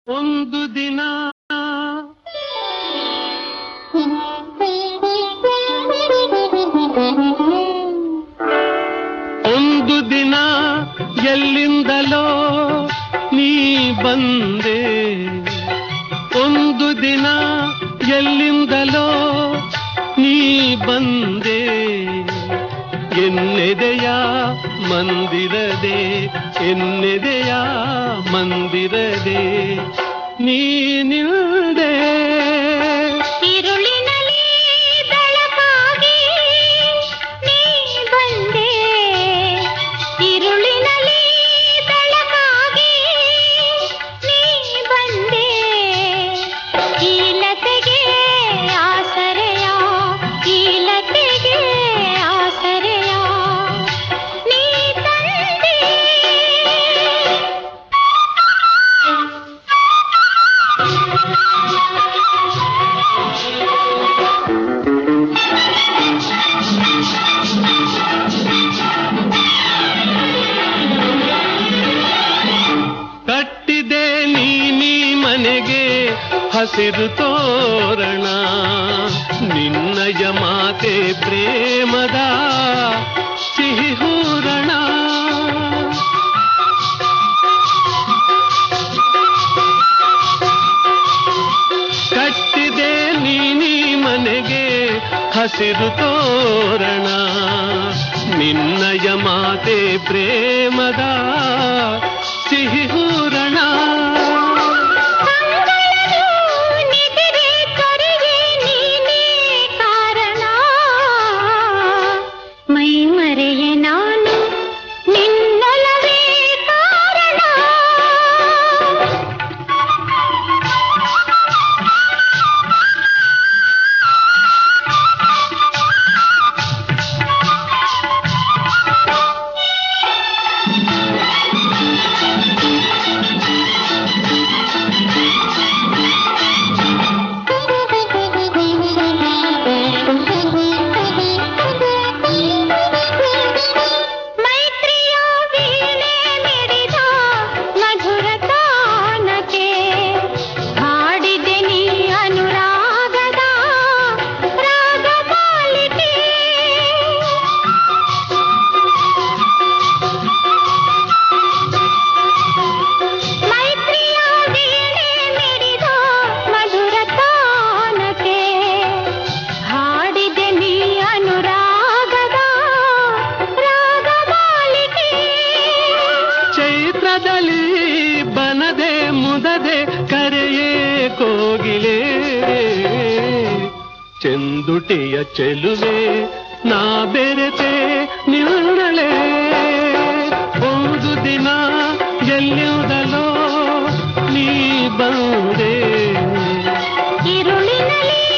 ಒಂದು ದಿನ ಒಂದು ದಿನ ಎಲ್ಲಿಂದಲೋ ನೀ ಬಂದೆ ಒಂದು ದಿನ ಎಲ್ಲಿಂದಲೋ ನೀ ಬಂದೆ ಎನ್ನೆದೆಯ ಮಂದಿರದೆ ಎನ್ನೆದೆಯ ಮಂದಿರದೆ ನೀನಿಲ್ದೆ ഇരുളിനലി ಬೆಳಕಾಗಿ ನೀ ಬಂದೆ ഇരുളിನಲಿ ಬೆಳಕಾಗಿ ನೀ ಬಂದೆ ಕೀಲತೆಗೆ ಆಸರೆಯ ಕೀಲತೆಗೆ ಆಸರೆಯ ನೀ ತಂದೆ ಕಟ್ಟಿದೆ ನೀನಿ ಮನೆಗೆ ಹಸಿರು ತೋರಣ ನಿನ್ನಯ ಮಾತೆ ಪ್ರೇಮದ ಸಿಹಿ ಹೂರಣ ಕಟ್ಟಿದೆ ನೀನಿ ಮನೆಗೆ ಹಸಿರು ತೋರಣ ನಿನ್ನಯ ಮಾತೆ ಪ್ರೇಮದ ಸಿಹಿ ಹೂರಣ ಕಂಗಳನು ನಿದಿರೆ ಕರೆಗೆ ನೀನೇ ಕಾರಣ ಮೈ ಮರೆಯೆ ನಾನು ನಿನ್ನೊಲವೇ ಕಾರಣ ಮೈತ್ರಿಯ ವೀಣೆ ಮಿಡಿದ ಮಧುರ ತಾನಕ್ಕೆ ಹಾಡಿದೆ ನೀ ಅನುರಾಗದ ರಾಗಮಾಲಿಕೆ ಮೈತ್ರಿಯ ವೀಣೆ ಮಿಡಿದ ಮಧುರ ತಾನಕ್ಕೆ ಹಾಡಿದೆ ನೀ ಅನುರಾಗದ ರಾಗಮಾಲಿಕೆ ಚೈತ್ರದಲ್ಲಿ ಬನದೆ ಮುದದೆ ಕರೆಯೇ ಕೋಗಿಲೆ ಚೆಂದುಟಿಯ ಚೆಲುವೆ ನಾ ಬೆರೆತೆ ನಿಲ್ಲಳೆ ಒಂದು ದಿನ ಎಲ್ಲಿಯುವುದಲೋ ನೀ ಬಂದೆ ഇരുളിനലി